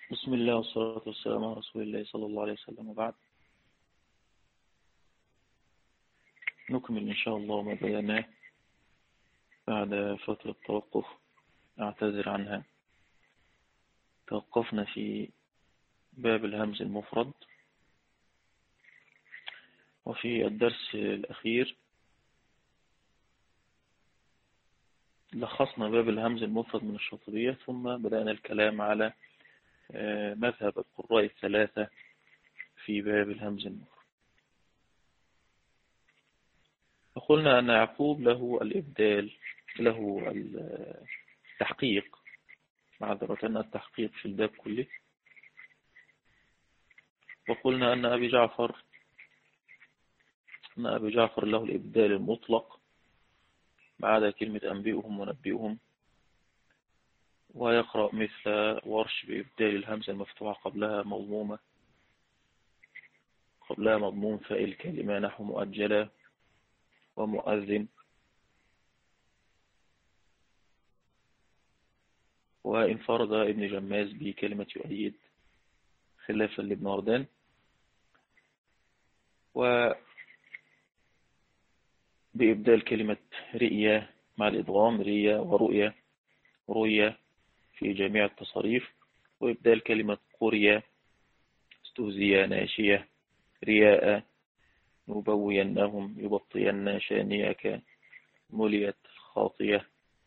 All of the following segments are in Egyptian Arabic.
بسم الله والصلاة والسلام على رسول الله صلى الله عليه وسلم وبعد نكمل إن شاء الله ما بدأناه بعد فترة توقف أعتذر عنها توقفنا في باب الهمز المفرد وفي الدرس الأخير لخصنا باب الهمز المفرد من الشاطبية ثم بدأنا الكلام على مذهب القراء الثلاثة في باب الهمز المفرد فقلنا أن يعقوب له الإبدال له التحقيق معذرة التحقيق في الباب كله وقلنا أن أبي جعفر أن أبي جعفر له الإبدال المطلق ما عدا كلمة أنبئهم ونبئهم ويقرأ مثل ورش بإبدال الهمزة المفتوحة قبلها مضمومة قبلها مضموم فائل كلمة نحو مؤجلة ومؤذن وانفرد ابن جماز بكلمة يؤيد خلافا لابن وردان و بإبدال كلمة رئية مع الإدغام رئية ورؤية رؤية في جميع التصاريف وإبدال كلمة قرية استهزية ناشية رياء نبوينهم يبطين شانيك مليت خاطية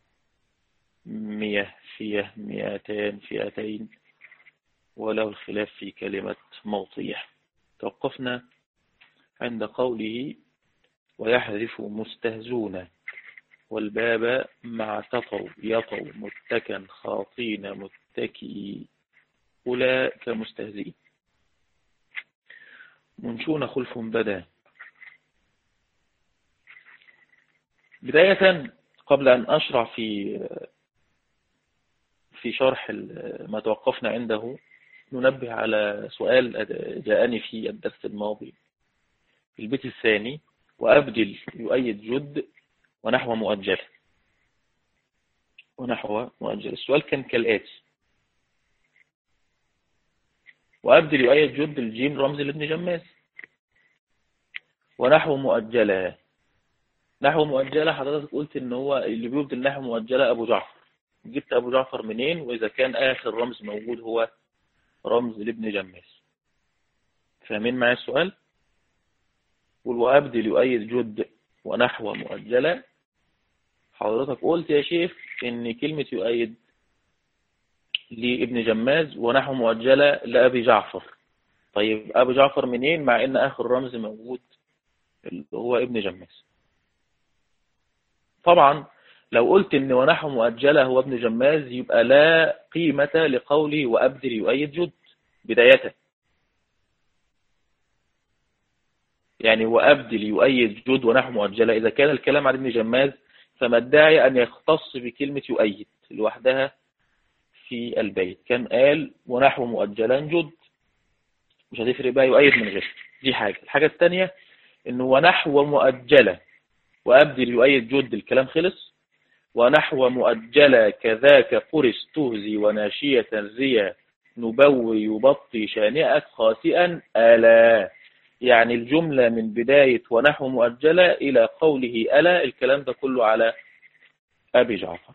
مية فيه مئتان فئتين وله الخلاف في كلمة موطية توقفنا عند قوله ويحذف مستهزون والباب مع تطوا يطوا متكا خاطين متكئي أولئك مستهزئين منشون خلف بدا بداية قبل أن أشرع في في شرح ما توقفنا عنده ننبه على سؤال جاءني في الدرس الماضي في البيت الثاني وأبدل يؤيد جد ونحو مؤجل ونحو مؤجل السؤال كان كالآتي وأبدل يؤيد جد الجيم رمز لابن جماز ونحو مؤجلة نحو مؤجلة حضرتك قلت ان هو اللي بيبدل نحو مؤجلة ابو جعفر جبت ابو جعفر منين واذا كان اخر رمز موجود هو رمز لابن جماز فاهمين معايا السؤال قول وابدل يؤيد جد ونحو مؤجلة حضرتك قلت يا شيخ ان كلمة يؤيد لابن جماز ونحو مؤجلة لأبي جعفر طيب أبي جعفر منين مع ان اخر رمز موجود اللي هو ابن جماز طبعا لو قلت ان ونحو مؤجلة هو ابن جماز يبقى لا قيمة لقوله وأبدل يؤيد جد بداية يعني وأبدل يؤيد جد ونحو مؤجلة إذا كان الكلام عن ابن جماز فما الداعي أن يختص بكلمة يؤيد لوحدها في البيت كان قال ونحو مؤجلا جد مش هتفرق بقى يؤيد من غير دي حاجة الحاجة الثانية انه ونحو مؤجلة وأبدل يؤيد جد الكلام خلص ونحو مؤجلة كذاك قرس تهزي وناشية زيا نبوي يبطي شانئك خاسئا ألا يعني الجملة من بداية ونحو مؤجلة إلى قوله ألا الكلام ده كله على أبي جعفر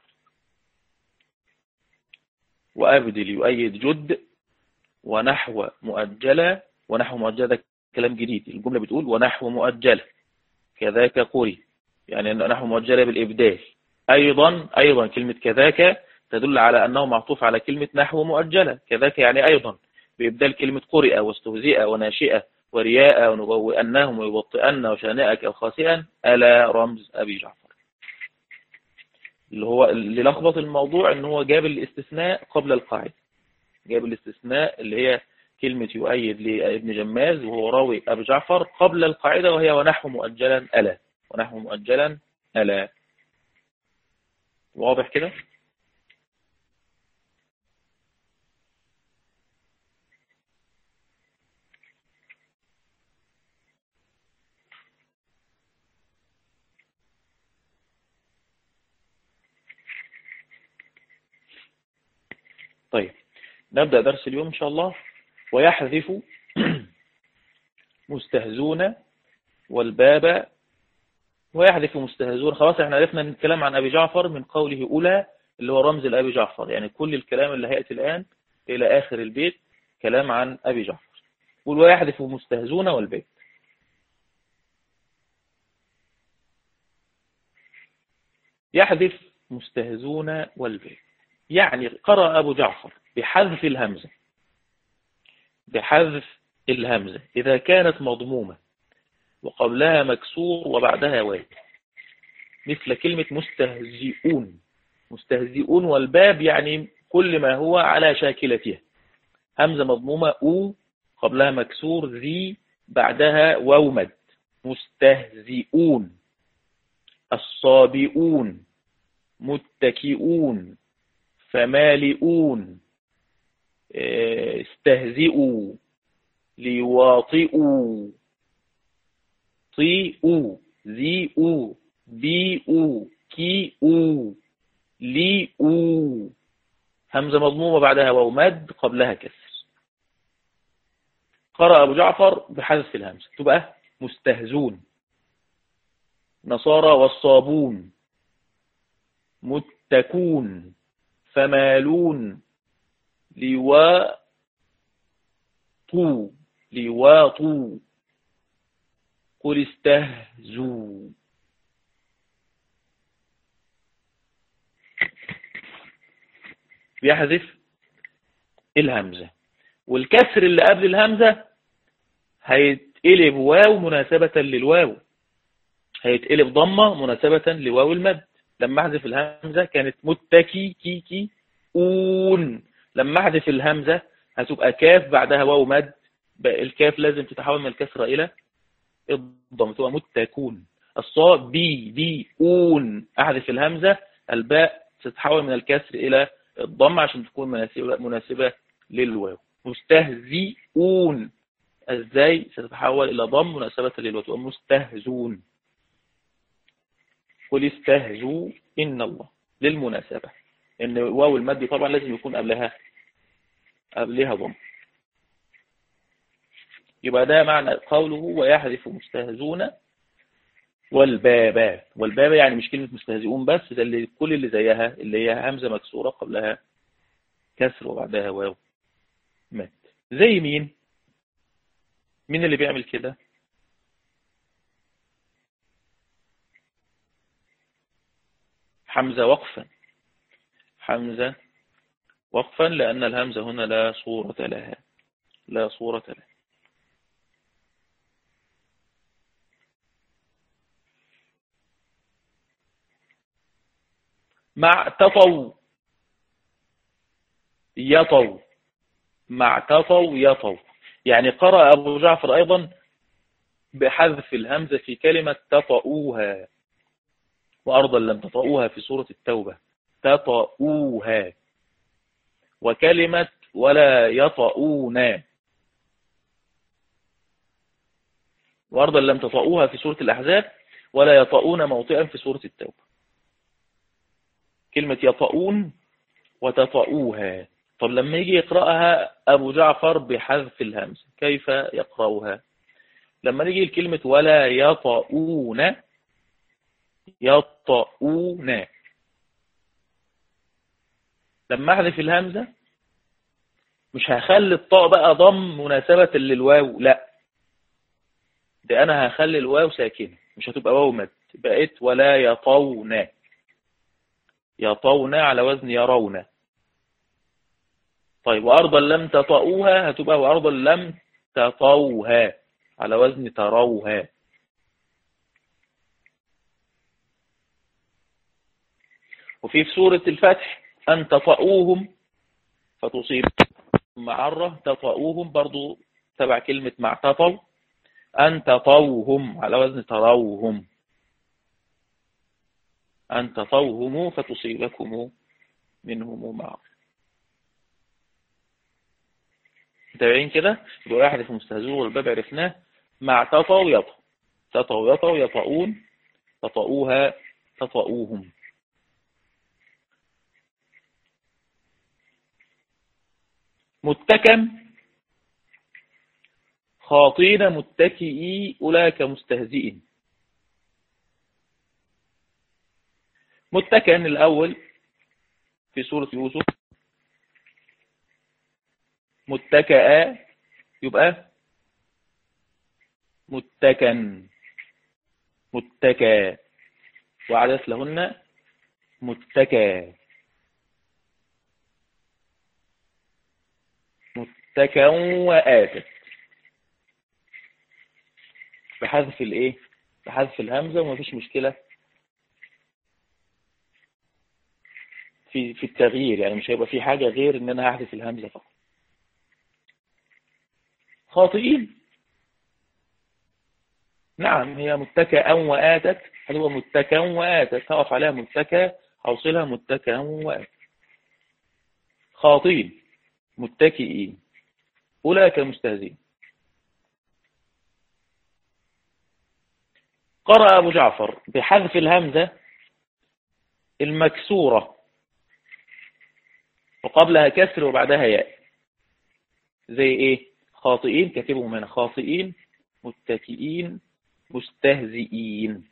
وأبدل يؤيد جد ونحو مؤجلة ونحو مؤجلة كلام جديد الجملة بتقول ونحو مؤجلة كذاك قري يعني نحو مؤجلة بالإبدال أيضا أيضا كلمة كذاك تدل على أنه معطوف على كلمة نحو مؤجلة كذاك يعني أيضا بإبدال كلمة قرئ واستهزئ وناشئة ورياء ونبوئنهم ويبطئن وشانئك وخاسئا ألا رمز أبي جعفر اللي هو اللي لخبط الموضوع ان هو جاب الاستثناء قبل القاعدة جاب الاستثناء اللي هي كلمة يؤيد لابن جماز وهو راوي أبي جعفر قبل القاعدة وهي ونحو مؤجلا ألا ونحو مؤجلا ألا واضح كده طيب نبدأ درس اليوم إن شاء الله ويحذف مستهزون والباب ويحذف مستهزون خلاص احنا عرفنا الكلام عن أبي جعفر من قوله أولى اللي هو رمز لأبي جعفر يعني كل الكلام اللي هيأتي الآن إلى آخر البيت كلام عن أبي جعفر قل ويحذف مستهزون والبيت يحذف مستهزون والبيت يعني قرأ أبو جعفر بحذف الهمزة بحذف الهمزة إذا كانت مضمومة وقبلها مكسور وبعدها واو مثل كلمة مستهزئون مستهزئون والباب يعني كل ما هو على شاكلتها همزة مضمومة أو قبلها مكسور ذي بعدها واو مد مستهزئون الصابئون متكئون فمالئون استهزئوا ليواطئوا طيئوا ذيئوا بيئوا كيئوا ليئوا همزة مضمومة بعدها واو مد قبلها كسر قرأ أبو جعفر بحذف الهمزة تبقى مستهزون نصارى والصابون متكون فمالون لواطوا لواطوا قل استهزوا بيحذف الهمزة والكسر اللي قبل الهمزة هيتقلب واو مناسبة للواو هيتقلب ضمة مناسبة لواو المد لما احذف الهمزة كانت متكي كي كي اون لما احذف الهمزة هتبقى كاف بعدها واو مد الكاف لازم تتحول من الكسرة الى الضم تبقى متكون الصاء بي بي اون احذف الهمزة الباء تتحول من الكسر الى الضم عشان تكون مناسبة, مناسبة للواو مستهزئون ازاي ستتحول الى ضم مناسبة للواو تبقى مستهزون قل استهزوا إن الله للمناسبة إن واو المد طبعا لازم يكون قبلها قبلها ضم يبقى ده معنى قوله ويحذف مستهزون والبابا والبابا يعني مش كلمة مستهزئون بس ده اللي كل اللي زيها اللي هي همزة مكسورة قبلها كسر وبعدها واو مد زي مين مين اللي بيعمل كده حمزة وقفا حمزة وقفا لأن الهمزة هنا لا صورة لها لا صورة لها مع تطو يطو مع تطو يطو يعني قرأ أبو جعفر أيضا بحذف الهمزة في كلمة تطؤوها وأرضا لم تطؤوها في سورة التوبة تطؤوها وكلمة ولا يطؤون وأرضا لم تطؤوها في سورة الأحزاب ولا يطؤون موطئا في سورة التوبة كلمة يطؤون وتطؤوها طب لما يجي يقرأها أبو جعفر بحذف الهمز كيف يقرأها لما نيجي الكلمة ولا يطؤون يطؤون لما احذف الهمزة مش هخلي الطاء بقى ضم مناسبة للواو لا ده انا هخلي الواو ساكنة مش هتبقى واو مد بقيت ولا يطون يطون على وزن يرون طيب وأرضا لم تطؤوها هتبقى وأرضا لم تطوها على وزن تروها وفي في سورة الفتح أن تطؤوهم فتصيب معرة تطؤوهم برضو تبع كلمة معتطوا أن تطوهم على وزن تروهم أن تطوهم فتصيبكم منهم معرة متابعين كده يبقى واحد في مستهزور والباب عرفناه مع تطو يطو تطو يطو يطؤون تطؤوها متكا خاطين متكئي أولاك مستهزئين متكئا الأول في سورة يوسف متكئا يبقى متكا متكا وعدت لهن متكا متكا وآتت بحذف الايه بحذف الهمزة وما فيش مشكلة في في التغيير يعني مش هيبقى في حاجة غير ان انا هحذف الهمزة فقط خاطئين نعم هي متكئا وآتت هل هو متكئا وآتت هقف عليها متكئ هوصلها متكئا وآتت خاطئين متكئين أولئك المستهزئين قرأ أبو جعفر بحذف الهمزة المكسورة وقبلها كسر وبعدها ياء زي ايه خاطئين كاتبهم هنا خاطئين متكئين مستهزئين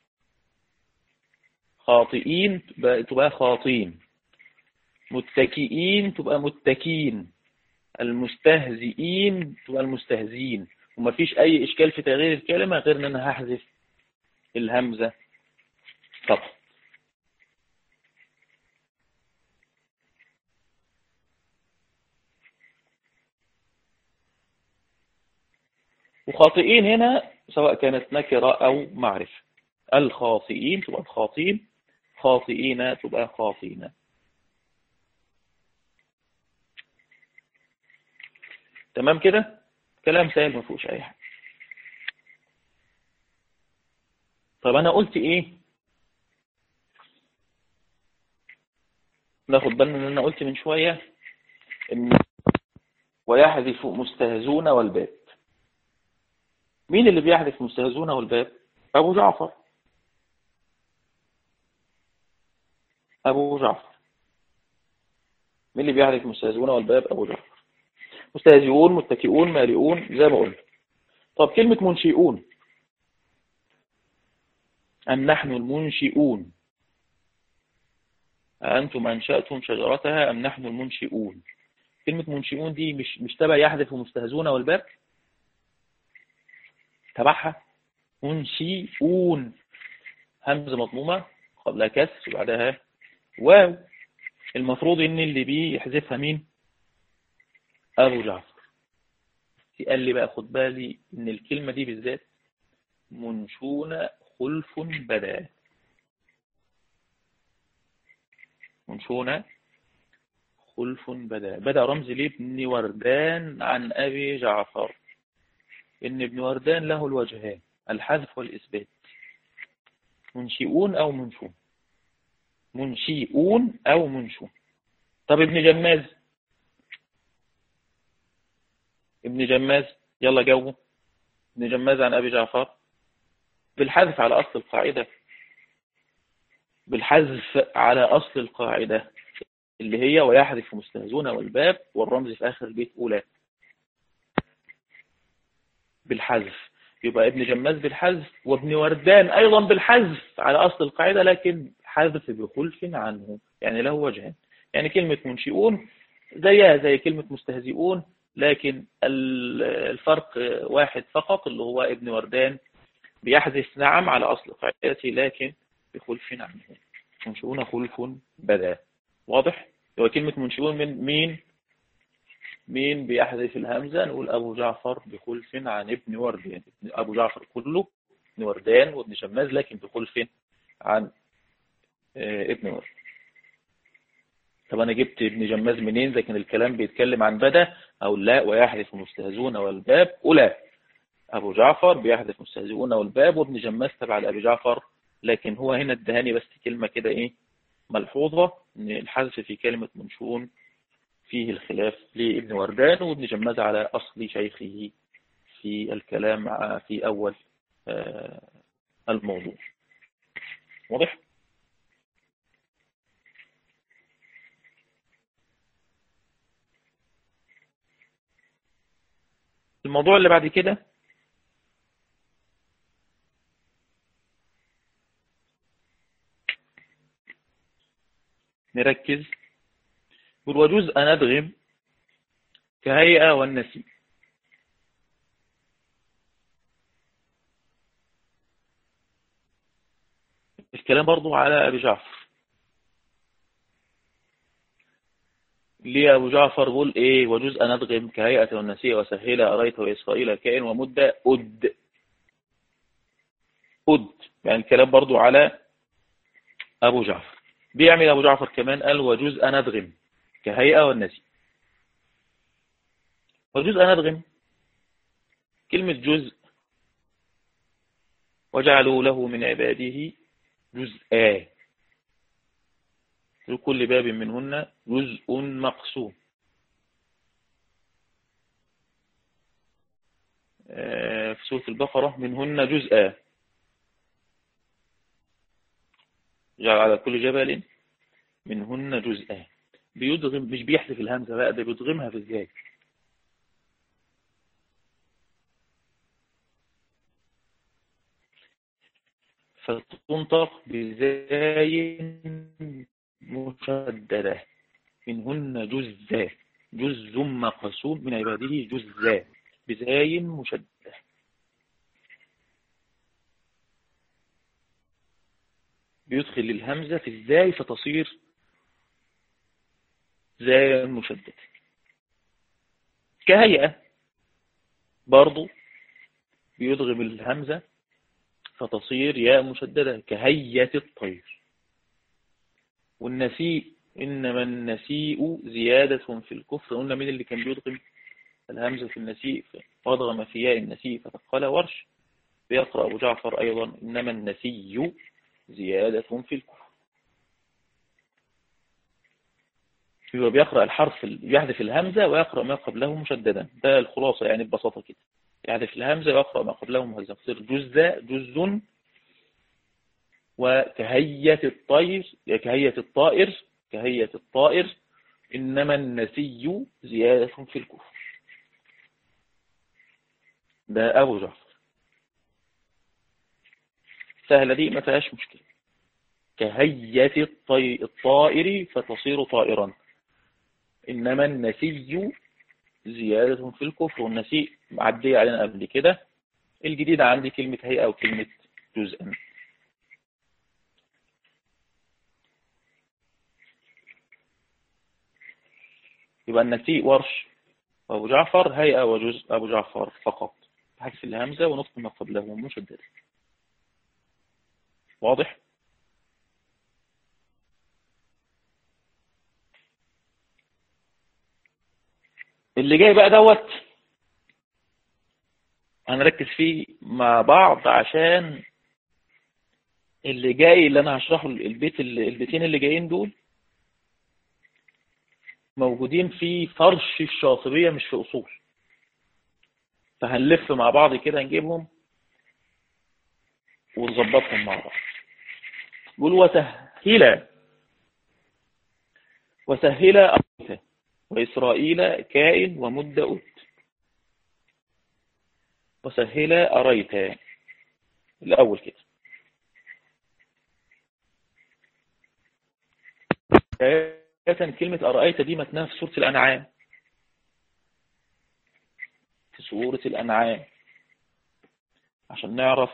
خاطئين تبقى خاطين متكئين تبقى متكين المستهزئين تبقى المستهزئين ومفيش اي اشكال في تغيير الكلمة غير ان انا هحذف الهمزة فقط وخاطئين هنا سواء كانت نكرة أو معرفة الخاطئين تبقى الخاطئين خاطئين تبقى خاطئين تمام كده كلام سهل ما فيهوش أي حاجة طب أنا قلت إيه ناخد بالنا ان انا قلت من شوية ان ويحذف مستهزون والباب مين اللي بيحذف مستهزون والباب ابو جعفر ابو جعفر مين اللي بيحذف مستهزون والباب ابو جعفر مستهزئون متكئون مالئون زي ما قلت طب كلمة منشئون أم نحن المنشئون أنتم أنشأتم شجرتها أم نحن المنشئون كلمة منشئون دي مش مش تبع يحذف مستهزون والباب تبعها منشئون همزة مضمومة قبلها كسر وبعدها واو المفروض ان اللي بيه يحذفها مين ابو جعفر قال لي بقى خد بالي ان الكلمة دي بالذات منشون خلف بدا منشون خلف بدا بدا رمز لابن وردان عن ابي جعفر ان ابن وردان له الوجهان الحذف والإثبات منشئون أو منشون منشئون أو منشون طب ابن جماز ابن جماز يلا جاوبه ابن جماز عن أبي جعفر بالحذف على أصل القاعدة بالحذف على أصل القاعدة اللي هي ويحذف مستهزون والباب والرمز في آخر البيت أولى بالحذف يبقى ابن جماز بالحذف وابن وردان أيضا بالحذف على أصل القاعدة لكن حذف بخلف عنه يعني له وجهان يعني كلمة منشئون زيها زي كلمة مستهزئون لكن الفرق واحد فقط اللي هو ابن وردان بيحذف نعم على أصل قاعدته لكن بخلف عنه منشئون خلف بدا واضح؟ هو كلمة منشئون من مين مين بيحذف الهمزة نقول أبو جعفر بخلف عن ابن وردان أبو جعفر كله ابن وردان وابن شماز لكن بخلف عن آه، ابن وردان طب أنا جبت ابن جماز منين إذا كان الكلام بيتكلم عن بدا أو لا ويحذف المستهزون والباب أولى أبو جعفر بيحذف مستهزئون والباب وابن جماز تبع لأبي جعفر لكن هو هنا ادهاني بس كلمة كده إيه ملحوظة إن الحذف في كلمة منشون فيه الخلاف لابن وردان وابن جماز على أصل شيخه في الكلام في أول آه، الموضوع واضح؟ الموضوع اللي بعد كده نركز وجزء ندغم كهيئة والنسيب الكلام برضو على أبي جعفر ليه أبو جعفر قول إيه وجزء ندغم كهيئة والنسيء وسهلة أريت وإسرائيل كائن ومدة أد أد يعني الكلام برضو على أبو جعفر بيعمل أبو جعفر كمان قال وجزء ندغم كهيئة والنسيء وجزء ندغم كلمة جزء وجعلوا له من عباده جزءا لكل باب منهن جزء مقسوم آه، في سورة البقرة منهن جزءا جعل على كل جبل منهن جزءا بيدغم مش بيحذف الهمزة بقى ده بيدغمها في الزاي فتنطق بزاي مشددة منهن جزء جزء مقسوم من عباده جزء بزاي مشددة بيدخل الهمزة في الزاي فتصير زاي مشددة كهيئة برضو بيدغم الهمزة فتصير ياء مشددة كهية الطير والنسيء إنما النسيء زيادة في الكفر قلنا من اللي كان بيدغم الهمزة في النسيء فأضغم في ياء النسيء فتقال ورش بيقرأ أبو جعفر أيضا إنما النسي زيادة في الكفر هو بيقرأ الحرف يحذف الهمزة ويقرأ ما قبله مشددا ده الخلاصة يعني ببساطة كده يحذف الهمزة ويقرأ ما قبله مهزم تصير جزء جزء وكهية الطير كهية الطائر كهية الطائر إنما النسي زيادة في الكفر ده أبو جعفر سهلة دي ما فيهاش مشكلة كهية الطائر فتصير طائرا إنما النسي زيادة في الكفر والنسيء معدية علينا قبل كده الجديد عندي كلمة هيئة وكلمة جزءا يبقى النسيء ورش وأبو جعفر هيئة وجزء أبو جعفر فقط بحذف الهمزة ونطق ما قبله مشدد واضح؟ اللي جاي بقى دوت هنركز فيه مع بعض عشان اللي جاي اللي انا هشرحه البيت البيتين اللي جايين دول موجودين في فرش الشاطبية مش في أصول فهنلف مع بعض كده نجيبهم ونظبطهم مع بعض قول وسهل وسهل أمته وإسرائيل كائن ومد أت وسهل أريت الأول كده كلمة أرأيت دي متناها في سورة الأنعام في سورة الأنعام عشان نعرف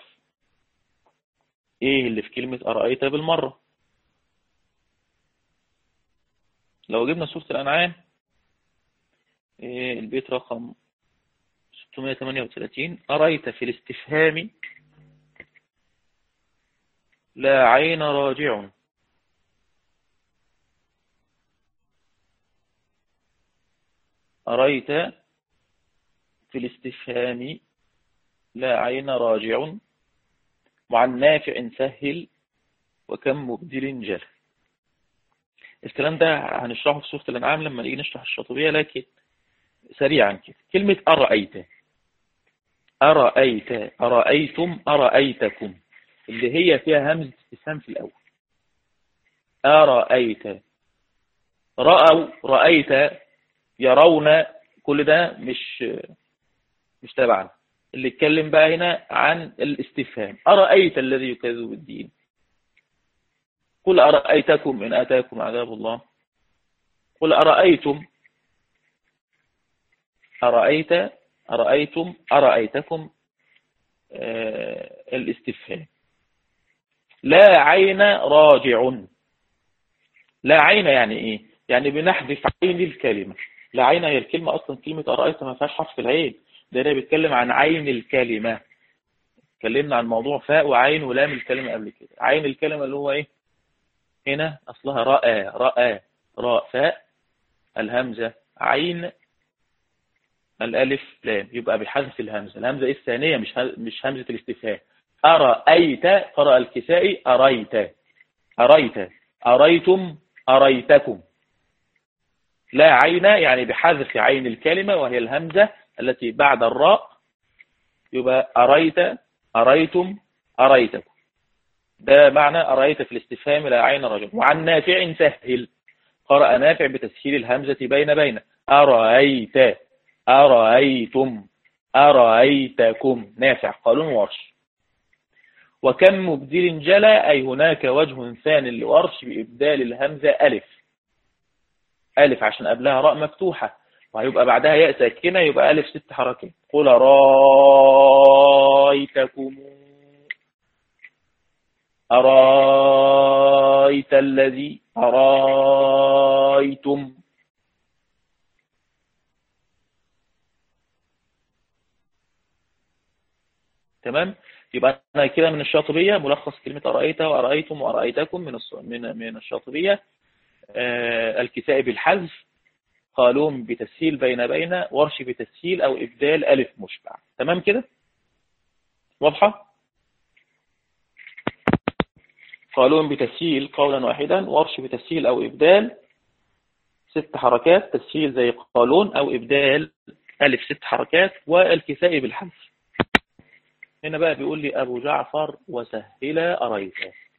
ايه اللي في كلمة أرأيت بالمرة لو جبنا سورة الأنعام إيه البيت رقم 638 أريت في الاستفهام لا عين راجع أريت في الاستفهام لا عين راجع وعن نافع سهل وكم مبدل جل الكلام ده هنشرحه في سورة الأنعام لما نيجي نشرح الشاطبية لكن سريعا كده كلمة أرأيت أرأيت أرأيتم أرأيتكم اللي هي فيها همزة استفهام في الأول أرأيت رأوا رأيت يرون كل ده مش مش تبعنا اللي اتكلم بقى هنا عن الاستفهام أرأيت الذي يكذب بالدين قل أرأيتكم إن أتاكم عذاب الله قل أرأيتم أرأيت أرأيتم أرأيتكم آه الاستفهام لا عين راجع لا عين يعني ايه يعني بنحذف عين الكلمة لا عين هي الكلمة اصلا كلمة أرأيت ما فيهاش حرف العين ده انا بيتكلم عن عين الكلمة اتكلمنا عن موضوع فاء وعين ولام الكلمة قبل كده عين الكلمة اللي هو ايه هنا اصلها رأى رأى راء فاء الهمزة عين الالف لام يبقى بحذف الهمزة الهمزة إيه الثانية مش مش همزة الاستفهام أرأيت قرأ الكسائي أريت أريت أريتم أريتكم لا عين يعني بحذف عين الكلمة وهي الهمزة التي بعد الراء يبقى أريت أريتم أريتكم ده معنى أريت في الاستفهام لا عين رجل وعن نافع سهل قرأ نافع بتسهيل الهمزة بين بين أرأيت أرأيتم أرأيتكم نافع قالون ورش وكم مبدل جلى أي هناك وجه ثاني لورش بإبدال الهمزة ألف ألف عشان قبلها راء مفتوحة وهيبقى بعدها ياء ساكنة يبقى ألف ست حركات قل رأيتكم أرايت الذي أرايتم تمام يبقى أنا كده من الشاطبية ملخص كلمة أرأيت وأرأيتم وأرأيتكم من من من الشاطبية آه الكتاب بالحذف قالون بتسهيل بين بين ورش بتسهيل أو إبدال ألف مشبع تمام كده واضحة قالون بتسهيل قولا واحدا ورش بتسهيل أو إبدال ست حركات تسهيل زي قالون أو إبدال ألف ست حركات والكسائي بالحذف هنا بقى بيقول لي أبو جعفر وسهل أريت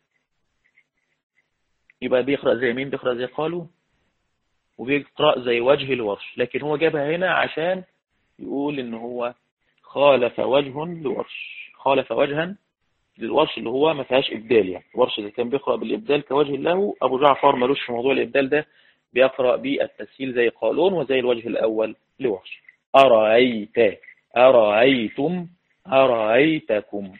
يبقى بيقرأ زي مين بيقرأ زي قالوا وبيقرأ زي وجه الورش لكن هو جابها هنا عشان يقول ان هو خالف وجه لورش خالف وجها للورش اللي هو ما فيهاش إبدال يعني ورش إذا كان بيقرأ بالإبدال كوجه له أبو جعفر ملوش في موضوع الإبدال ده بيقرأ بالتسهيل زي قالون وزي الوجه الأول لورش أرأيت أرأيتم أرأيتكم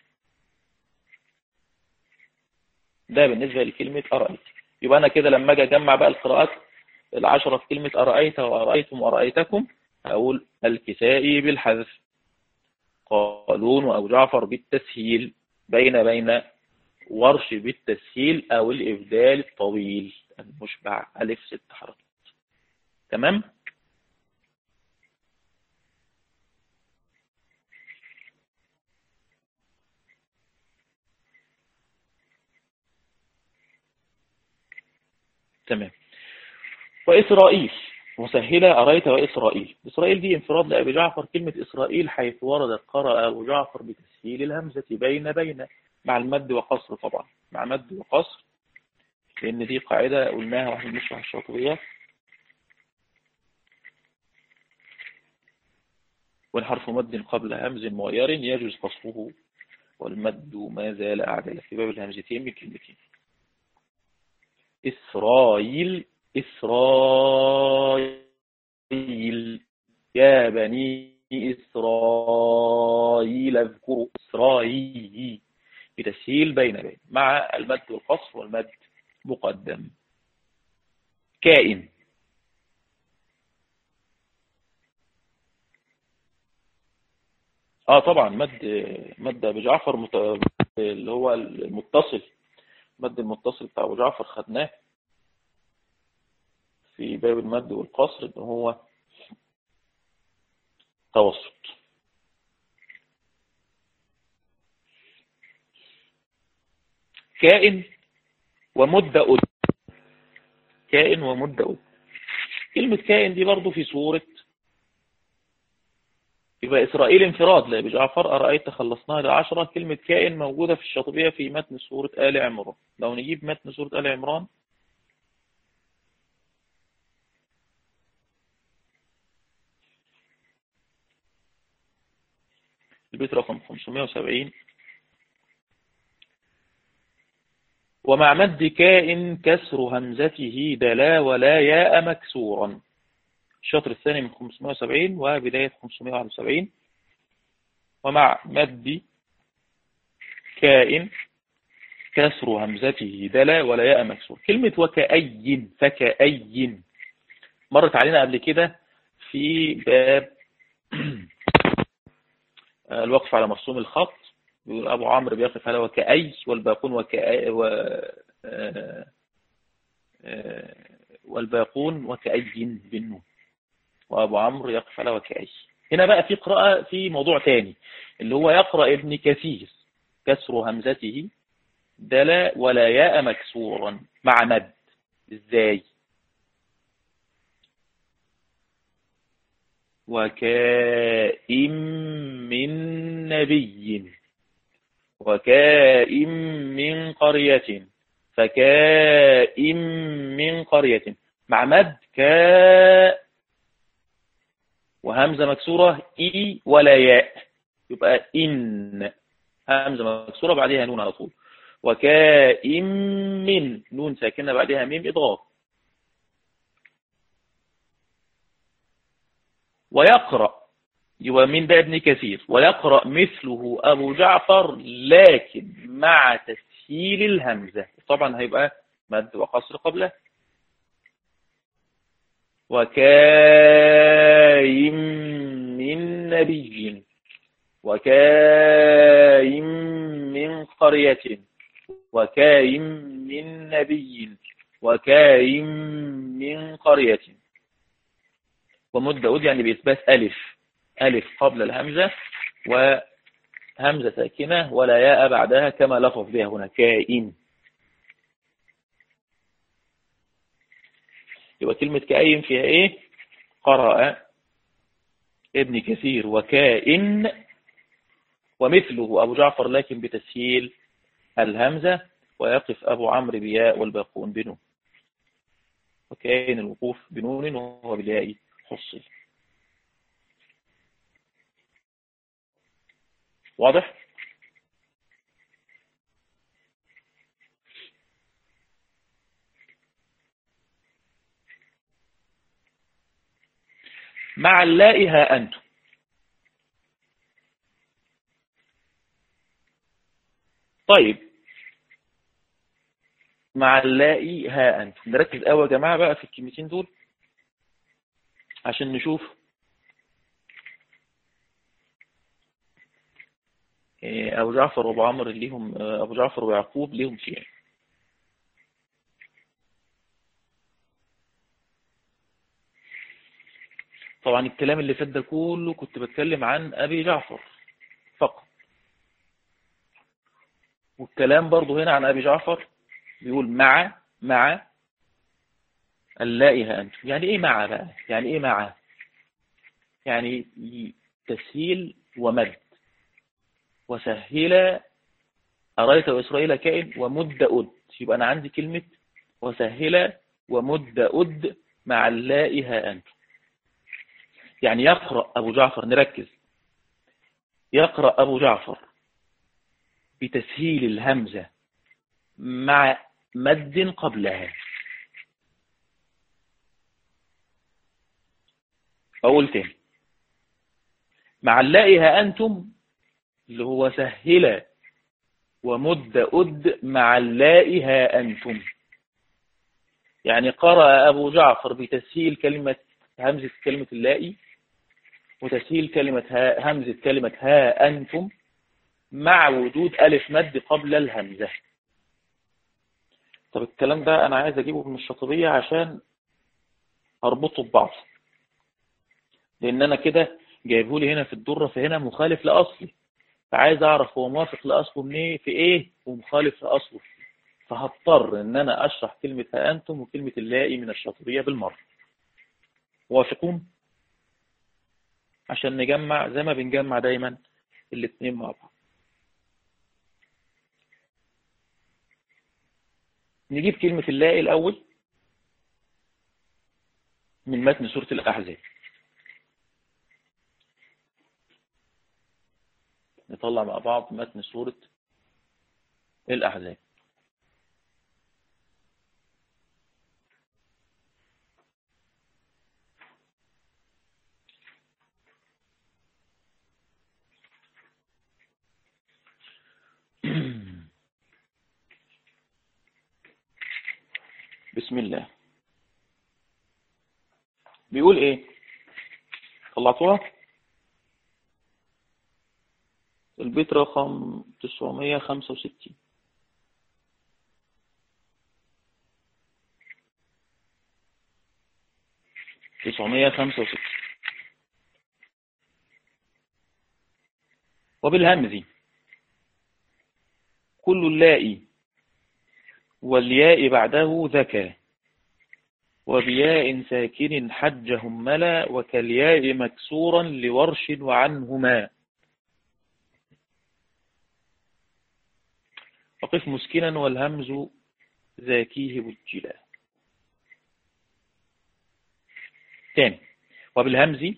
ده بالنسبة لكلمة أرأيت يبقى أنا كده لما أجي أجمع بقى القراءات العشرة في كلمة أرأيت وأرأيتم وأرأيتكم أقول الكسائي بالحذف قالون أو جعفر بالتسهيل بين بين ورش بالتسهيل أو الإبدال الطويل المشبع ألف ست حركات تمام تمام وإسرائيل مسهلة أريت وإسرائيل إسرائيل دي انفراد لأبي جعفر كلمة إسرائيل حيث وردت قرأ أبو جعفر بتسهيل الهمزة بين بين مع المد وقصر طبعا مع مد وقصر لأن دي قاعدة قلناها واحنا بنشرح الشاطبية والحرف مد قبل همز مغير يجوز قصره والمد ما زال أعدل في باب الهمزتين من كلمتين إسرائيل إسرائيل يا بني إسرائيل اذكروا إسرائيل بتسهيل بين بين مع المد والقصر والمد مقدم كائن اه طبعا مد مد ابو جعفر مت... اللي هو المتصل مد المتصل بتاع ابو جعفر خدناه في باب المد والقصر ان هو توسط كائن ومد أد كائن ومد أد كلمة كائن دي برضو في سورة يبقى إسرائيل انفراد لا بجعفر أرأيت خلصناها لعشرة كلمة كائن موجودة في الشاطبية في متن سورة آل عمران لو نجيب متن سورة آل عمران البيت رقم 570 ومع مد كائن كسر همزته دلا ولا ياء مكسورا الشطر الثاني من 570 وبداية 571 ومع مد كائن كسر همزته دلا ولا ياء مكسور كلمة وكأي فكأي مرت علينا قبل كده في باب الوقف على مرسوم الخط بيقول أبو عمرو بيقف على وكأي والباقون وكأي و... آه، آه، والباقون وكأي بالنون وأبو عمرو يقف على وكأي هنا بقى في قراءة في موضوع تاني اللي هو يقرأ ابن كثير كسر همزته دلا ولا ياء مكسورا مع مد ازاي وكائم من نبي وكائم من قرية فكائم من قرية مع مد كاء وهمزة مكسورة إي ولا ياء يبقى إن همزة مكسورة بعدها نون على طول وكائم من نون ساكنة بعدها ميم إضغام ويقرأ يبقى من ده ابن كثير ويقرأ مثله أبو جعفر لكن مع تسهيل الهمزة طبعا هيبقى مد وقصر قبله وكاين من نبي وكاين من قرية وكاين من نبي وكاين من قرية ومد أود يعني بإثبات ألف ألف قبل الهمزة وهمزة ساكنة ولا ياء بعدها كما لفظ بها هنا كائن يبقى كلمة كائن فيها ايه قرأ ابن كثير وكائن ومثله أبو جعفر لكن بتسهيل الهمزة ويقف أبو عمرو بياء والباقون بنون وكائن الوقوف بنون وهو بالياء حصل واضح مع اللاء ها أنتم طيب مع اللاء ها أنتم نركز قوي يا جماعة بقى في الكلمتين دول عشان نشوف إيه، أبو جعفر وأبو عمرو ليهم أبو جعفر ويعقوب ليهم فيها طبعا الكلام اللي فات ده كله كنت بتكلم عن أبي جعفر فقط والكلام برضه هنا عن أبي جعفر بيقول مع مع اللائها أنتم يعني إيه مع بقى يعني إيه مع يعني تسهيل ومد وسهل أرأيت وإسرائيل كائن ومد أد يبقى أنا عندي كلمة وسهل ومد أد مع اللائها أنتم يعني يقرأ أبو جعفر نركز يقرأ أبو جعفر بتسهيل الهمزة مع مد قبلها أقول تاني مع اللائها أنتم اللي هو سهل ومد أد مع اللائها أنتم يعني قرأ أبو جعفر بتسهيل كلمة همزة كلمة اللائي وتسهيل كلمة ها همزة كلمة ها أنتم مع وجود ألف مد قبل الهمزة طب الكلام ده أنا عايز أجيبه من الشاطبية عشان أربطه ببعض لأن أنا كده جايبه لي هنا في الدرة فهنا مخالف لأصلي فعايز أعرف هو موافق لأصله منين في إيه ومخالف لأصله فهضطر إن أنا أشرح كلمة ها أنتم وكلمة اللائي من الشاطبية بالمرة موافقون عشان نجمع زي ما بنجمع دايما الاثنين مع بعض نجيب كلمة اللائي الأول من متن سورة الأحزاب نطلع مع بعض متن سورة الأحزاب بسم الله بيقول ايه طلعتوها البيت رقم 965 965 وبالهمز كل اللاء والياء بعده ذكى وبياء ساكن حج هملا وكالياء مكسورا لورش وعنهما وقف مسكنا والهمز ذاكيه بجلا ثاني وبالهمز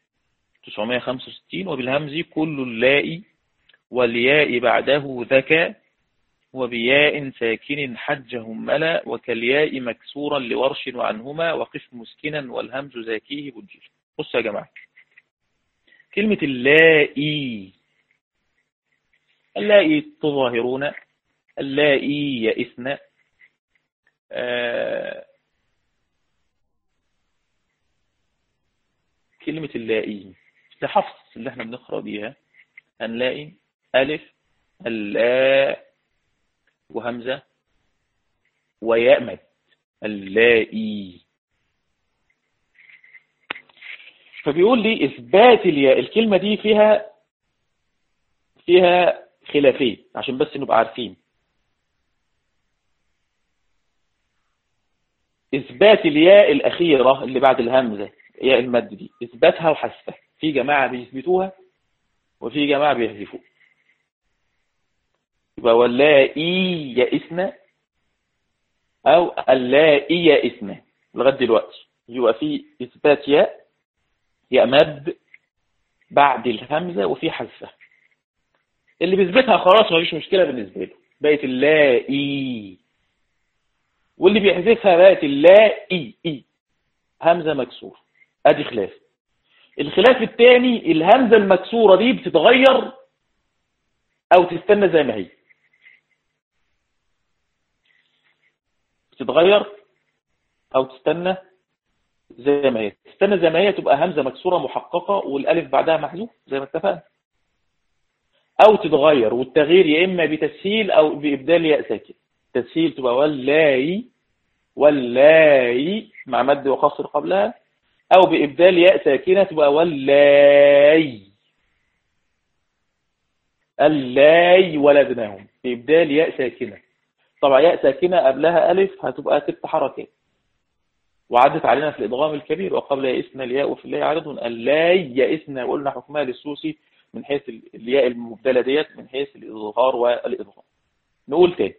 965 وبالهمز كل اللاء والياء بعده ذكى وبياء ساكن حج هملا وكالياء مكسورا لورش وعنهما وقف مسكنا والهمز زاكيه بجلا بص يا جماعة كلمة اللائي اللائي تظاهرون اللائي يئسن آه كلمة اللائي لحفظ اللي احنا بنقرأ بيها هنلاقي ألف اللاء وهمزة وياء مد اللائي فبيقول لي إثبات الياء الكلمة دي فيها فيها خلافين عشان بس نبقى عارفين إثبات الياء الأخيرة اللي بعد الهمزة ياء المد دي إثباتها وحذفها في جماعة بيثبتوها وفي جماعة بيحذفوها يبقى واللائي يئسن أو اللائي يئسن لغاية دلوقتي يبقى في إثبات ياء ياء مد بعد الهمزة وفي حذفها اللي بيثبتها خلاص ما فيش مشكلة بالنسبة له بقت اللائي واللي بيحذفها بقت اللائي إي همزة مكسورة ادي خلاف الخلاف الثاني الهمزة المكسورة دي بتتغير او تستنى زي ما هي بتتغير او تستنى زي ما هي تستنى زي ما هي تبقى همزة مكسورة محققة والالف بعدها محذوف زي ما اتفقنا او تتغير والتغيير يا اما بتسهيل او بابدال ياء ساكن تسهيل تبقى واللاي واللاي مع مد وقصر قبلها او بابدال ياء ساكنه تبقى واللاي اللاي ولدناهم بابدال ياء ساكنه طبعا ياء ساكنه قبلها الف هتبقى ست حركات وعدت علينا في الادغام الكبير وقبل يئسنا الياء وفي الله عدد اللاي يئسنا وقلنا حكمها للسوسي من حيث الياء المبدله ديت من حيث الاظهار والادغام نقول تاني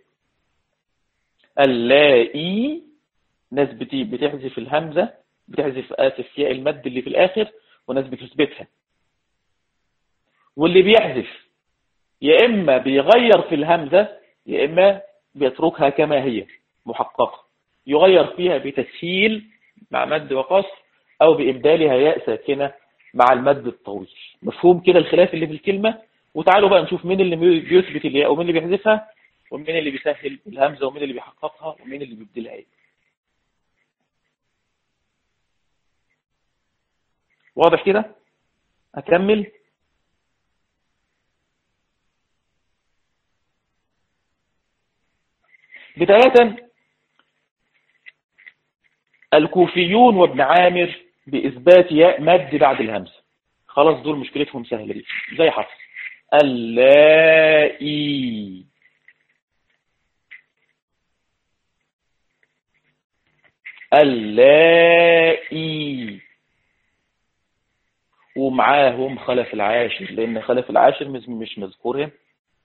اللائي ناس بتحذف الهمزه بتحذف اسف ياء المد اللي في الاخر وناس بتثبتها واللي بيحذف يا اما بيغير في الهمزه يا اما بيتركها كما هي محققه يغير فيها بتسهيل مع مد وقصر او بابدالها ياء ساكنه مع المد الطويل مفهوم كده الخلاف اللي في الكلمه وتعالوا بقى نشوف مين اللي بيثبت الياء ومين اللي بيحذفها ومين اللي بيسهل الهمزه ومين اللي بيحققها ومين اللي بيبدلها ايه واضح كده أكمل بداية الكوفيون وابن عامر بإثبات ياء مد بعد الهمزة خلاص دول مشكلتهم سهلة دي زي حفص اللائي اللائي ومعاهم خلف العاشر لأن خلف العاشر مش مذكور هنا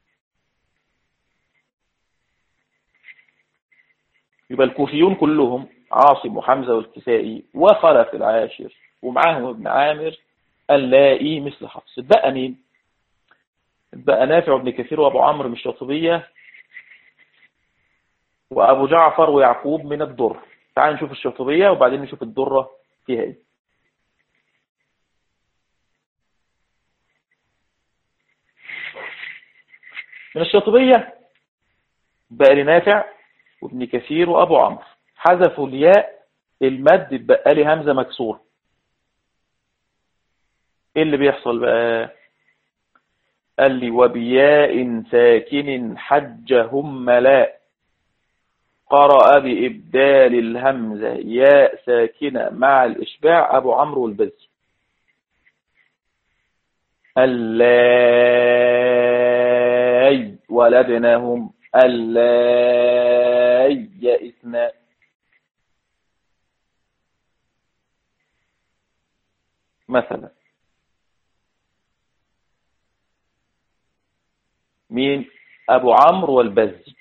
يبقى الكوفيون كلهم عاصم وحمزة والكسائي وخلف العاشر ومعاهم ابن عامر اللائي مثل حفص بقى مين بقى نافع بن كثير وابو عمرو من الشاطبية وابو جعفر ويعقوب من الدر تعال نشوف الشاطبية وبعدين نشوف الدرة فيها ايه من الشاطبية بقى لنافع وابن كثير وابو عمرو حذفوا الياء المد بقى لي همزة مكسورة ايه اللي بيحصل بقى قال لي وبياء ساكن حجهم لا قرأ بإبدال الهمزة ياء ساكنة مع الإشباع أبو عمرو البزي اللاي ولدنهم اللاي يئسنا مثلا مين أبو عمرو والبزي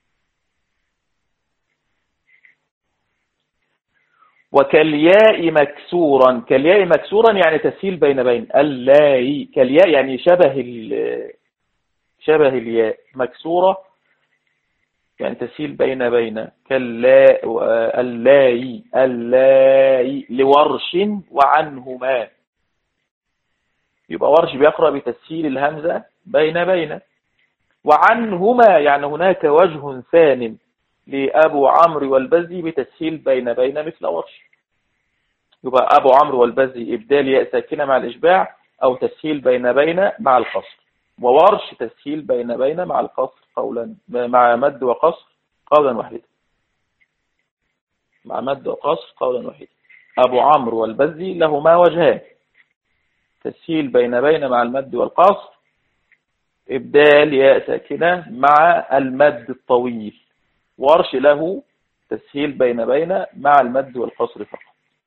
وكالياء مكسورا كالياء مكسورا يعني تسهيل بين بين اللاي كالياء يعني شبه شبه الياء مكسورة يعني تسهيل بين بين كاللاء اللاي اللاي لورش وعنهما يبقى ورش بيقرأ بتسهيل الهمزة بين بين وعنهما يعني هناك وجه ثان لأبو عمرو والبزي بتسهيل بين بين مثل ورش يبقى أبو عمرو والبزي إبدال ياء ساكنة مع الإشباع أو تسهيل بين بين مع القصر وورش تسهيل بين بين مع القصر قولا مع مد وقصر قولا واحدا مع مد وقصر قولا واحدا أبو عمرو والبزي لهما وجهان تسهيل بين بين مع المد والقصر إبدال ياء ساكنة مع المد الطويل ورش له تسهيل بين بين مع المد والقصر فقط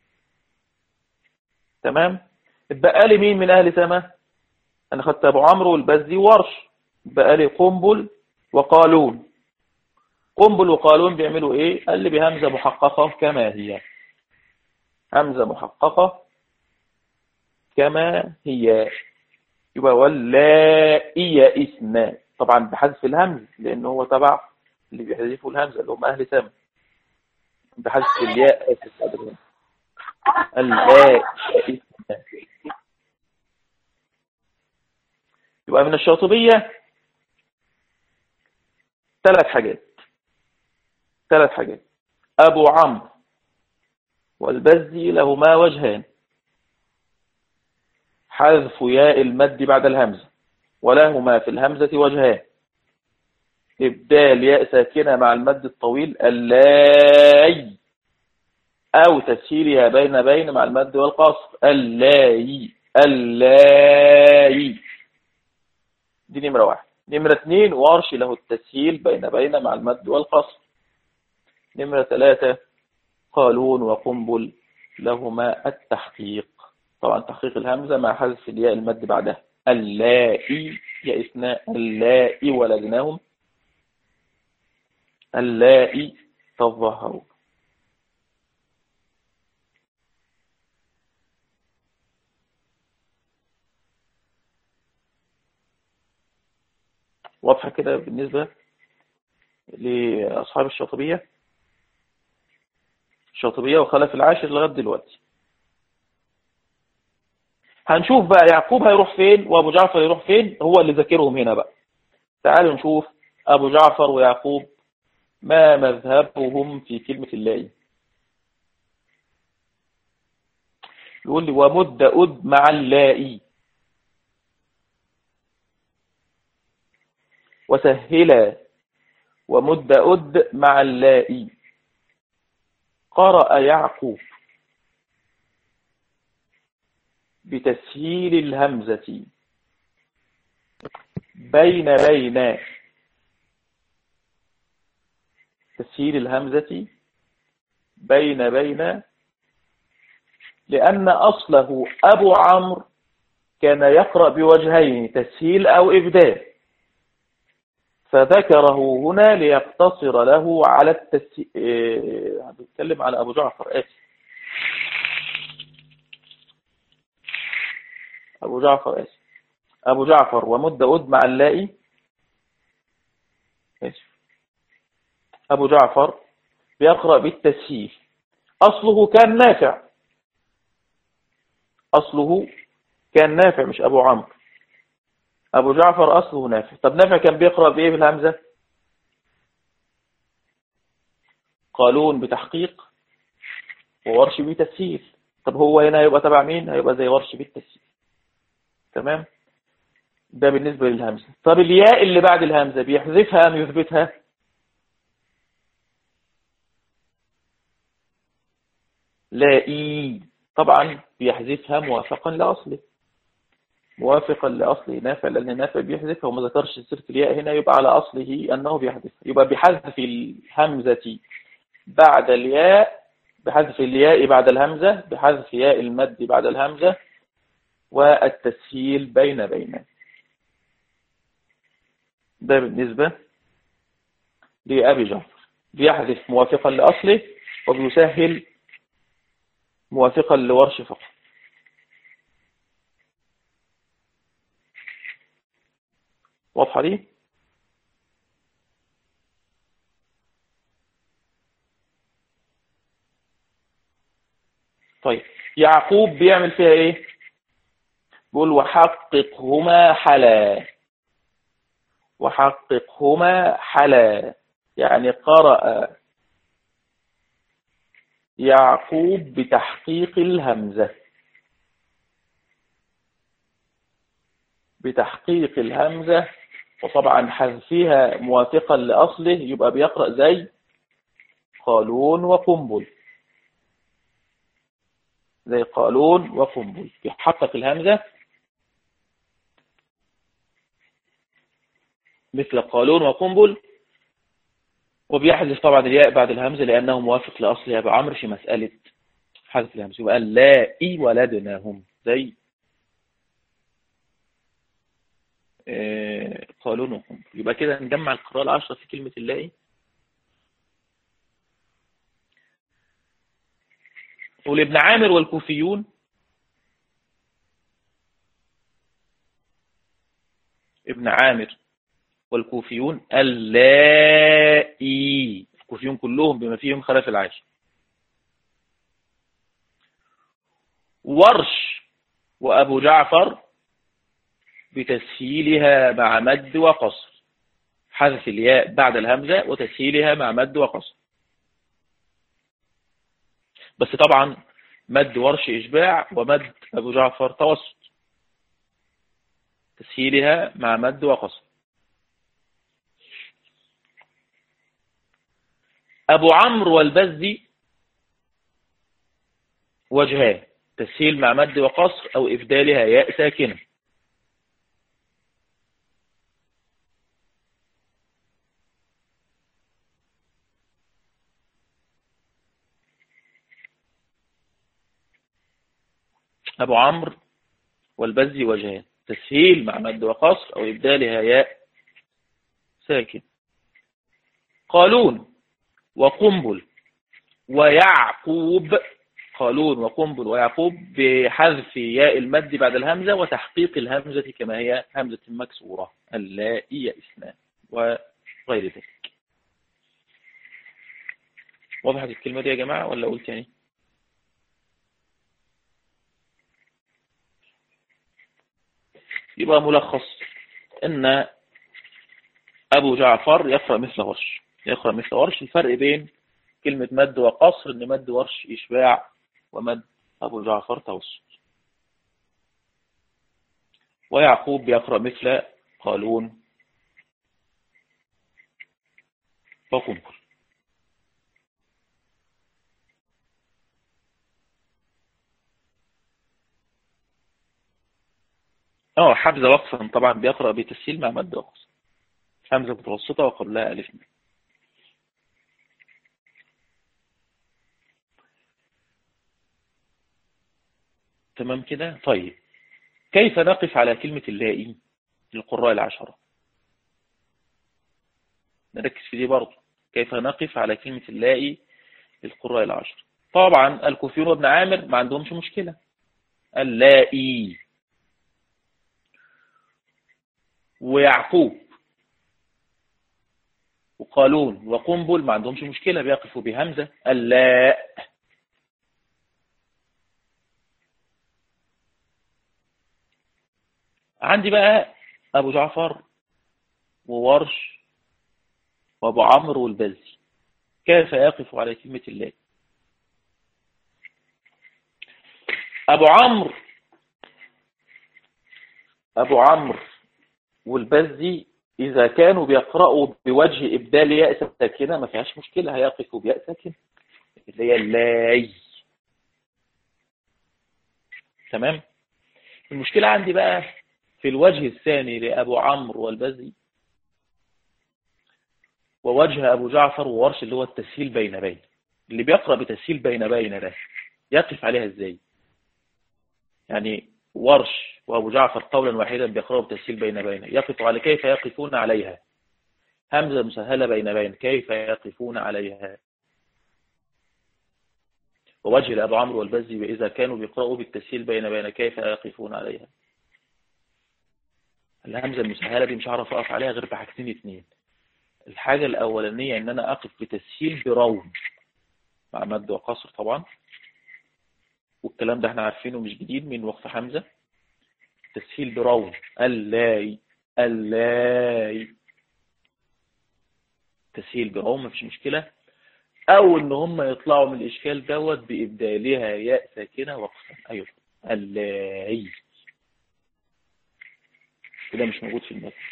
تمام اتبقى لي مين من أهل سما أنا خدت أبو عمرو والبزي ورش بقى لي قنبل وقالون قنبل وقالون بيعملوا ايه قال لي بهمزة محققة كما هي همزة محققة كما هي يبقى واللائي يئسن طبعا بحذف الهمز لأنه هو تبع اللي بيحذفوا الهمزة اللي هم أهل سام بحذف الياء في الصدر اللاء يبقى من الشاطبية ثلاث حاجات ثلاث حاجات أبو عمرو والبزي لهما وجهان حذف ياء المد بعد الهمزة ولهما في الهمزة وجهان إبدال ياء ساكنة مع المد الطويل اللاي أو تسهيلها بين بين مع المد والقصر اللاي اللاي دي نمرة واحد نمرة اثنين وارش له التسهيل بين بين مع المد والقصر نمرة ثلاثة قالون وقنبل لهما التحقيق طبعا تحقيق الهمزة مع حذف الياء المد بعدها اللائي يئسنا اللائي ولدناهم اللائي تظهروا واضحة كده بالنسبة لأصحاب الشاطبية الشاطبية وخلف العاشر لغاية دلوقتي هنشوف بقى يعقوب هيروح فين وابو جعفر يروح فين هو اللي ذاكرهم هنا بقى تعالوا نشوف ابو جعفر ويعقوب ما مذهبهم في كلمة الله يقول لي ومد أد مع اللائي وسهلا ومد أد مع اللائي قرأ يعقوب بتسهيل الهمزة بين بين تسهيل الهمزة بين بين لأن أصله أبو عمرو كان يقرأ بوجهين تسهيل أو إبدال فذكره هنا ليقتصر له على التسهيل إيه... بيتكلم على أبو جعفر آسف أبو جعفر آسف أبو جعفر ومد أد مع اللائي أبو جعفر بيقرأ بالتسهيل أصله كان نافع أصله كان نافع مش أبو عمرو أبو جعفر أصله نافع طب نافع كان بيقرأ بإيه بالهمزة قالون بتحقيق وورش بتسهيل طب هو هنا هيبقى تبع مين هيبقى زي ورش بالتسهيل تمام ده بالنسبة للهمزة طب الياء اللي بعد الهمزة بيحذفها أم يثبتها لا إي طبعا بيحذفها موافقا لأصله موافقا لأصله نافع لأن نافع بيحذفها وما ذكرش سيرة الياء هنا يبقى على أصله أنه بيحذفها يبقى بحذف الهمزة بعد الياء بحذف الياء بعد الهمزة بحذف ياء المد بعد الهمزة والتسهيل بين بين ده بالنسبة لأبي جعفر بيحذف موافقا لأصله وبيسهل موافقا لورش فقط واضحة دي طيب يعقوب بيعمل فيها ايه بيقول وحققهما حلا وحققهما حلا يعني قرأ يعقوب بتحقيق الهمزة بتحقيق الهمزة وطبعا حذفها موافقا لأصله يبقى بيقرأ زي قالون وقنبل زي قالون وقنبل بيحقق الهمزة مثل قالون وقنبل وبيحذف طبعا الياء بعد الهمزة لأنه موافق لأصل أبو عمرو في مسألة حذف الهمزة يبقى لا ولدناهم زي آه، قالون وقنبل يبقى كده نجمع القراءة العشرة في كلمة اللائي ولابن عامر والكوفيون ابن عامر والكوفيون اللائي الكوفيون كلهم بما فيهم خلف العاشر ورش وأبو جعفر بتسهيلها مع مد وقصر حذف الياء بعد الهمزة وتسهيلها مع مد وقصر بس طبعا مد ورش إشباع ومد أبو جعفر توسط تسهيلها مع مد وقصر أبو عمرو والبزي وجهان تسهيل مع مد وقصر أو إفدالها ياء ساكنة أبو عمرو والبزي وجهان تسهيل مع مد وقصر أو إبدالها ياء ساكن قالون وقنبل ويعقوب قالون وقنبل ويعقوب بحذف ياء المد بعد الهمزة وتحقيق الهمزة كما هي همزة مكسورة اللائية إثنان وغير ذلك وضحت الكلمة دي يا جماعة ولا قلت يعني يبقى ملخص ان ابو جعفر يقرأ مثل ورش يقرأ مثل ورش الفرق بين كلمة مد وقصر ان مد ورش اشباع ومد ابو جعفر توسط ويعقوب يقرأ مثل قالون وقنبل اه حمزة وقفا طبعا بيقرأ بتسهيل مع مد وقص حمزة متوسطة وقبلها ألف من. تمام كده طيب كيف نقف على كلمة اللائي للقراء العشرة نركز في دي برضه كيف نقف على كلمة اللائي للقراء العشرة طبعا الكوفيون وابن عامر ما عندهمش مشكلة اللائي ويعقوب وقالون وقنبل ما عندهمش مشكلة بيقفوا بهمزة اللاء عندي بقى أبو جعفر وورش وأبو عمرو والبزي كيف يقف على كلمة الله أبو عمرو أبو عمرو والبزي إذا كانوا بيقرأوا بوجه إبدال ياء ساكنة ما فيهاش مشكلة هيقفوا بياء ساكنة اللي هي اللاي تمام المشكلة عندي بقى في الوجه الثاني لأبو عمرو والبزي ووجه أبو جعفر وورش اللي هو التسهيل بين بين اللي بيقرأ بتسهيل بين بين ده يقف عليها ازاي يعني ورش وأبو جعفر قولا واحدا بيقرأوا بتسهيل بين بين يقف على كيف يقفون عليها همزة مسهلة بين بين كيف يقفون عليها ووجه لأبو عمرو والبزي وإذا كانوا بيقرأوا بالتسهيل بين بين كيف يقفون عليها الهمزة المسهلة دي مش عارف أقف عليها غير بحاجتين اتنين الحاجة الأولانية إن أنا أقف بتسهيل بروم مع مد وقصر طبعا والكلام ده احنا عارفينه مش جديد من وقف حمزة تسهيل بروم اللاي اللاي تسهيل بروم مفيش مشكلة او ان هم يطلعوا من الاشكال دوت بابدالها ياء ساكنة وقفا ايوه اللاي كده مش موجود في المثل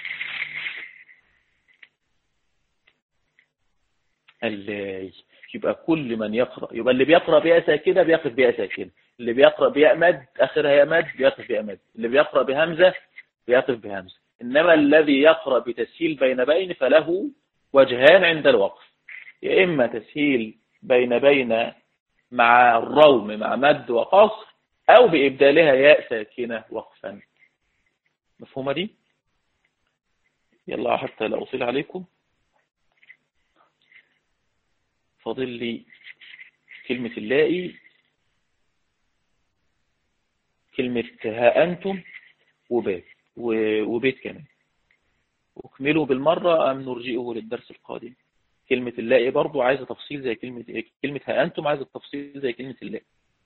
اللاي يبقى كل من يقرأ يبقى اللي بيقرأ بياء ساكنة بيقف بياء ساكنة اللي بيقرأ بياء مد آخرها ياء مد بيقف بياء مد اللي بيقرأ بهمزة بيقف بهمزة إنما الذي يقرأ بتسهيل بين بين فله وجهان عند الوقف يا إما تسهيل بين بين مع الروم مع مد وقصر أو بإبدالها ياء ساكنة وقفا مفهومة دي يلا حتى لا أصيل عليكم فاضل لي كلمة اللائي كلمة ها أنتم وبيت وبيت كمان اكملوا بالمرة أم نرجئه للدرس القادم كلمة اللائي برضو عايزة تفصيل زي كلمة كلمة ها أنتم عايزة تفصيل زي كلمة اللائي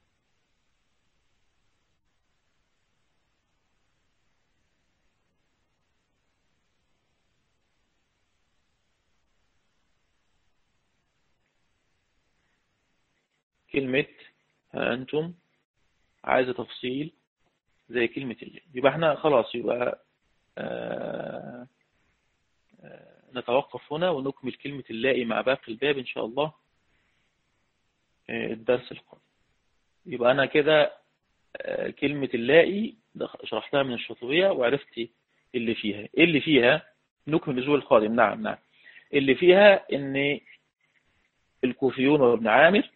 كلمة ها أنتم عايزة تفصيل زي كلمة اللي يبقى احنا خلاص يبقى آه آه نتوقف هنا ونكمل كلمة اللائي مع باقي الباب إن شاء الله آه الدرس القادم يبقى أنا كده كلمة اللائي شرحتها من الشاطبية وعرفت اللي فيها اللي فيها نكمل الأسبوع القادم نعم نعم اللي فيها ان الكوفيون وابن عامر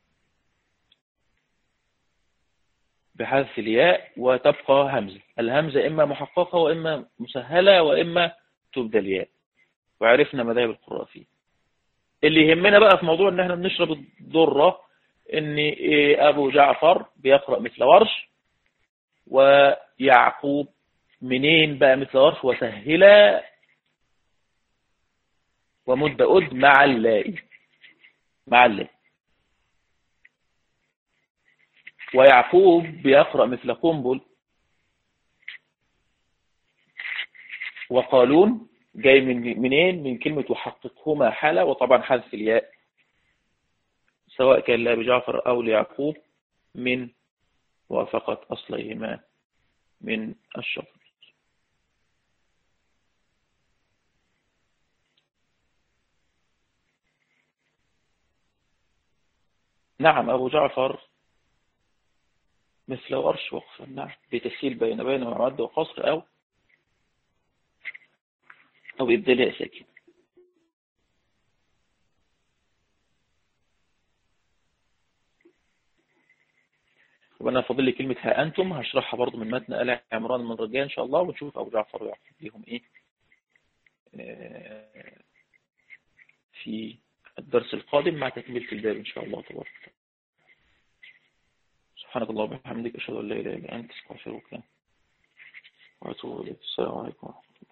بحذف الياء وتبقى همزة الهمزة إما محققة وإما مسهلة وإما تبدل الياء وعرفنا مذاهب القراء فيه اللي يهمنا بقى في موضوع ان احنا بنشرب الضرة ان ابو جعفر بيقرأ مثل ورش ويعقوب منين بقى مثل ورش وسهلا ومد أد مع اللائي مع اللائي ويعقوب بيقرأ مثل قنبل وقالون جاي من منين من كلمة وحققهما حالة وطبعا حذف الياء سواء كان لأبي جعفر أو ليعقوب من وافقة أصليهما من الشفر نعم أبو جعفر مثل ورش وقفا نعم بتسهيل بين بين ومعد وقصر أو أو إبدال ساكن وانا فاضل لي كلمة ها أنتم هشرحها برضو من متن آل عمران من رجاء إن شاء الله ونشوف أبو جعفر ويعقوب ليهم إيه في الدرس القادم مع تكملة الباب إن شاء الله تبارك وتعالى سبحانك اللهم وبحمدك أشهد أن لا إله إلا أنت أستغفرك وأتوب إليك السلام عليكم ورحمة الله